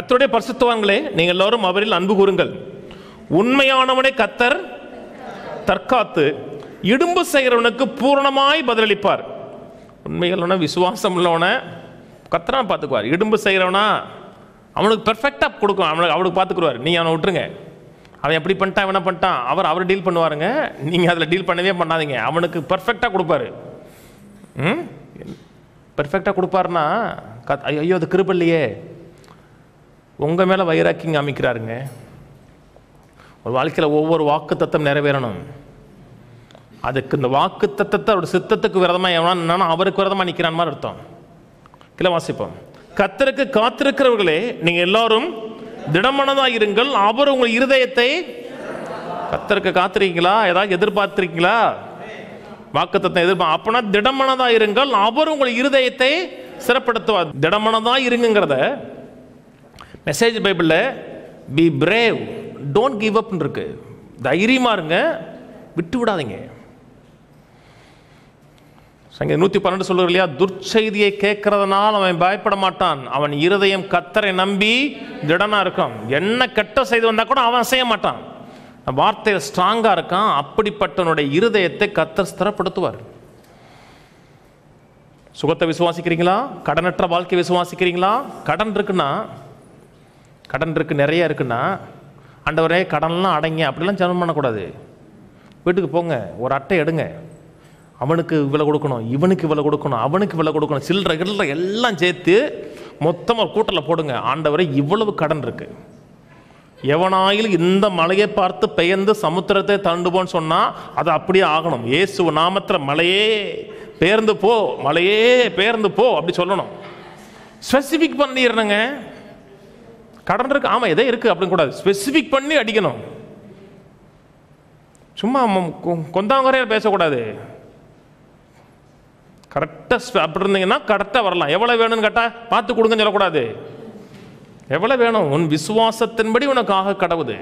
கர்த்தருடைய பரிசுத்தவான்களே நீங்கள் எல்லாரும் அவரில் அன்பு கூறுங்கள் உண்மையானவனை கத்தர் தற்காத்து இடும்பு செய்கிறவனுக்கு பூரணமாய் பதிலளிப்பார் உண்மைகளோட விசுவாசம் உள்ளவன கத்தரா பார்த்துக்குவார் இடும்பு செய்கிறவனா அவனுக்கு பெர்ஃபெக்டாக கொடுக்கும் அவனுக்கு அவனுக்கு பார்த்துக்குருவார் நீ அவனை விட்டுருங்க அவன் எப்படி பண்ணிட்டான் இவனை பண்ணிட்டான் அவர் அவர் டீல் பண்ணுவாருங்க நீங்கள் அதில் டீல் பண்ணவே பண்ணாதீங்க அவனுக்கு பெர்ஃபெக்டாக கொடுப்பாரு ம் பெர்ஃபெக்டாக கொடுப்பாருன்னா கத் ஐயோ அது கிருபல்லையே உங்கள் மேலே வைராக்கியம் காமிக்கிறாருங்க ஒரு வாழ்க்கையில் ஒவ்வொரு வாக்கு தத்தம் நிறைவேறணும் அதுக்கு இந்த வாக்கு தத்தத்தை அவருடைய சித்தத்துக்கு விரதமாக எவனா அவருக்கு விரதமாக நிற்கிறான் மாதிரி அர்த்தம் கீழே வாசிப்போம் கத்தருக்கு காத்திருக்கிறவர்களே நீங்கள் எல்லாரும் திடமனதாக இருங்கள் அவர் உங்கள் இருதயத்தை கத்தருக்கு காத்திருக்கீங்களா ஏதாவது எதிர்பார்த்திருக்கீங்களா வாக்குத்தத்தம் எதிர்பார்க்க அப்பனா திடமனதா இருங்கள் அவர் உங்கள் இருதயத்தை சிறப்படுத்துவார் திடமனதா இருங்கிறத மெசேஜ் பைபிளில் be brave don't give up இருக்கு தைரியமா இருங்க விட்டு விடாதீங்க சங்க நூற்றி பன்னெண்டு சொல்லுவார் இல்லையா துர்ச்செய்தியை கேட்கறதுனால அவன் பயப்பட மாட்டான் அவன் இருதயம் கத்தரை நம்பி திடனா இருக்கும் என்ன கெட்ட செய்தி வந்தா கூட அவன் செய்ய மாட்டான் வார்த்தையில் ஸ்ட்ராங்காக இருக்கான் அப்படிப்பட்டவனுடைய இருதயத்தை கத்தர் ஸ்திரப்படுத்துவார் சுகத்தை விசுவாசிக்கிறீங்களா கடனற்ற வாழ்க்கை விசுவாசிக்கிறீங்களா கடன் இருக்குன்னா கடன் இருக்கு நிறைய இருக்குன்னா ஆண்டவரே கடன்லாம் அடைங்க அப்படிலாம் ஜெபம் பண்ணக்கூடாது வீட்டுக்கு போங்க ஒரு அட்டை எடுங்க அவனுக்கு இவ்வளோ கொடுக்கணும் இவனுக்கு இவ்வளோ கொடுக்கணும் அவனுக்கு இவ்வளோ கொடுக்கணும் சில்லற கில்லற எல்லாம் சேர்த்து மொத்தமாக ஒரு கூட்டத்தில் போடுங்க ஆண்டவரை இவ்வளவு கடன் இருக்கு எவனாயில் இந்த மலையை பார்த்து பெயர்ந்து சமுத்திரத்தை தாண்டுவோன்னு சொன்னால் அது அப்படியே ஆகணும் இயேசு நாமத்தில் மலையே பெயர்ந்து போ மலையே பெயர்ந்து போ அப்படி சொல்லணும் ஸ்பெசிஃபிக் பண்ணிடுறேங்க கடன் இருக்கு ஆமாம் எதே இருக்கு அப்படின்னு கூடாது ஸ்பெசிஃபிக் பண்ணி அடிக்கணும் சும்மா ம- கொ- கொந்தாங்குறையாக பேசக்கூடாது கரெக்டாக அப்படி இருந்தீங்கன்னா கரெக்டாக வரலாம் எவ்வளோ வேணும்னு கேட்டால் பார்த்து கொடுங்கன்னு சொல்லக்கூடாது எவ்வளோ வேணும் உன் விசுவாசத்தின்படி உனக்கு ஆக கடவுது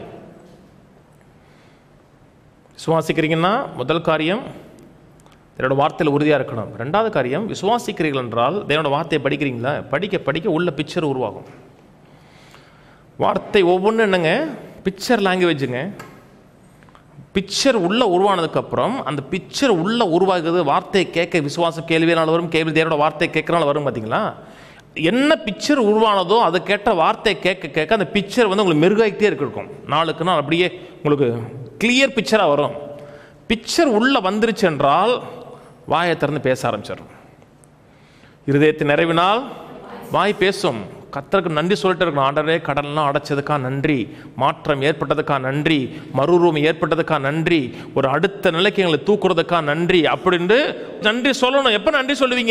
விசுவாசிக்கிறீங்கன்னா முதல் காரியம் என்னோட வார்த்தையில் உறுதியாக இருக்கணும் ரெண்டாவது காரியம் விசுவாசிக்கிறீர்கள் என்றால் தேவனோட வார்த்தையை படிக்கிறீங்களா படிக்க படிக்க உள்ள பிக்சர் உருவாகும் வார்த்தை ஒவ்வொன்றும் என்னங்க பிக்சர் லாங்குவேஜுங்க பிக்சர் உள்ள உருவானதுக்கப்புறம் அந்த பிக்சர் உள்ள உருவாகுது வார்த்தையை கேட்க விசுவாசம் கேள்வியினால் வரும் கேள்வி தேவனோட வார்த்தையை கேட்கறனால வரும் பார்த்தீங்களா என்ன பிக்சர் உருவானதோ அதை கேட்ட வார்த்தையை கேட்க கேட்க அந்த பிக்சர் வந்து உங்களுக்கு மெருகாகிட்டே இருக்கும் நாளுக்கு நாள் அப்படியே உங்களுக்கு கிளியர் பிக்சராக வரும் பிக்சர் உள்ள வந்துருச்சு என்றால் வாயை திறந்து பேச ஆரம்பிச்சிடும் இருதயத்தை நிறைவினால் வாய் பேசும் கத்தருக்கு நன்றி சொல்லிட்டு இருக்கணும் ஆண்டரே கடல்லாம் அடைச்சதுக்கா நன்றி மாற்றம் ஏற்பட்டதுக்கா நன்றி மறுரூபம் ஏற்பட்டதுக்கா நன்றி ஒரு அடுத்த நிலைக்கு எங்களை தூக்குறதுக்கா நன்றி அப்படின்னு நன்றி சொல்லணும் எப்போ நன்றி சொல்லுவீங்க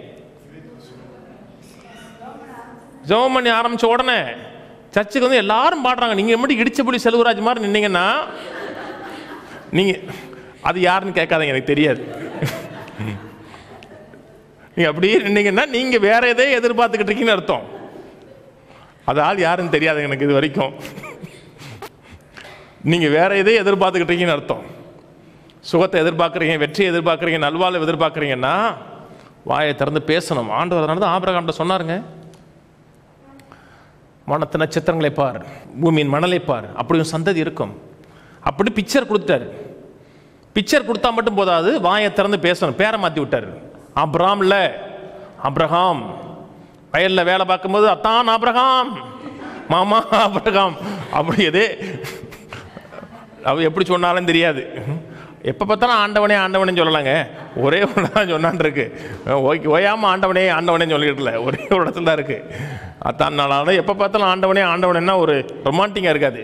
ஜெபம் பண்ணி ஆரம்பிச்ச உடனே சர்ச்சுக்கு வந்து எல்லாரும் பாடுறாங்க நீங்க எப்படி இடிச்சபடி செல்வராஜ் மாதிரி நின்னீங்கன்னா நீங்க அது யாருன்னு கேட்காதீங்க எனக்கு தெரியாது நீங்க அப்படியே நின்னீங்கன்னா நீங்க வேற எதை எதிர்பார்த்துக்கிட்டு இருக்கீங்கன்னு அர்த்தம் அது ஆள் யாருன்னு தெரியாது எனக்கு இது வரைக்கும் நீங்க வேற எதை எதிர்பார்த்துக்கிட்டு இருக்கீங்கன்னு அர்த்தம் சுகத்தை எதிர்பார்க்குறீங்க வெற்றியை எதிர்பார்க்குறீங்க நல்வாழ்வு எதிர்பார்க்குறீங்கன்னா வாயை திறந்து பேசணும் ஆண்டவர் அதனால தான் ஆபிரகாம்கிட்ட சொன்னாருங்க வானத்து நட்சத்திரங்களை பார் பூமியின் மணலை பார் அப்படியும் சந்ததி இருக்கும் அப்படி பிக்சர் கொடுத்தாரு பிக்சர் கொடுத்தா மட்டும் போதாது வாயை திறந்து பேசணும் பேரை மாற்றி விட்டாரு அப்ராம்ல அப்ரஹாம் வயலில் வேலை பார்க்கும்போது அத்தான் அப்ரஹாம் மாமா அப்ரஹாம் அப்படி எதே அவ எப்படி சொன்னாலும் தெரியாது எப்போ பார்த்தாலும் ஆண்டவனே ஆண்டவனே சொல்லலாங்க ஒரே ஒன்று தான் சொன்னான் இருக்கு ஓகே ஓயாமல் ஆண்டவனே ஆண்டவனே சொல்லிட்டுல ஒரே ஒரு இடத்துல தான் இருக்கு அத்தான் நாளான எப்போ பார்த்தாலும் ஆண்டவனே ஆண்டவனேன்னா ஒரு ரொமான்டிக்காக இருக்காது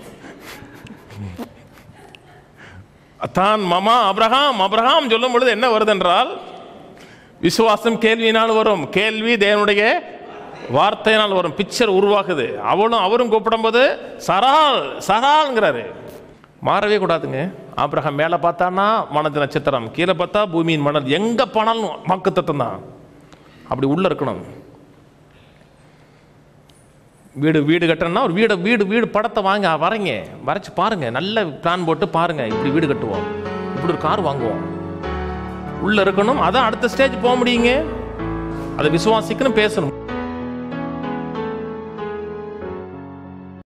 அத்தான் மாமா அப்ரஹாம் அப்ரஹாம் சொல்லும் பொழுது என்ன வருது என்றால் விசுவாசம் கேள்வியினால் வரும் கேள்வி தேவனுடைய வார்த்தையினால் வரும் பிக்சர் உருவாகுது அவளும் அவரும் கூப்பிடும்போது சரால் சரால்ங்கிறாரு மாறவே கூடாதுங்க ஆபிரகாம் மேலே பார்த்தானா மனது நட்சத்திரம் கீழே பார்த்தா பூமியின் மணல் எங்கே போனாலும் வாக்குத்தத்தம் தான் அப்படி உள்ள இருக்கணும் வீடு வீடு கட்டணும்னா ஒரு வீடு வீடு வீடு படத்தை வாங்க வரைங்க வரைச்சு பாருங்க நல்ல பிளான் போட்டு பாருங்க இப்படி வீடு கட்டுவோம் இப்படி ஒரு கார் வாங்குவோம் உள்ள இருக்கணும் அதான் அடுத்த ஸ்டேஜ் போக முடியுங்க அதை விசுவாசிக்கணும் பேசணும்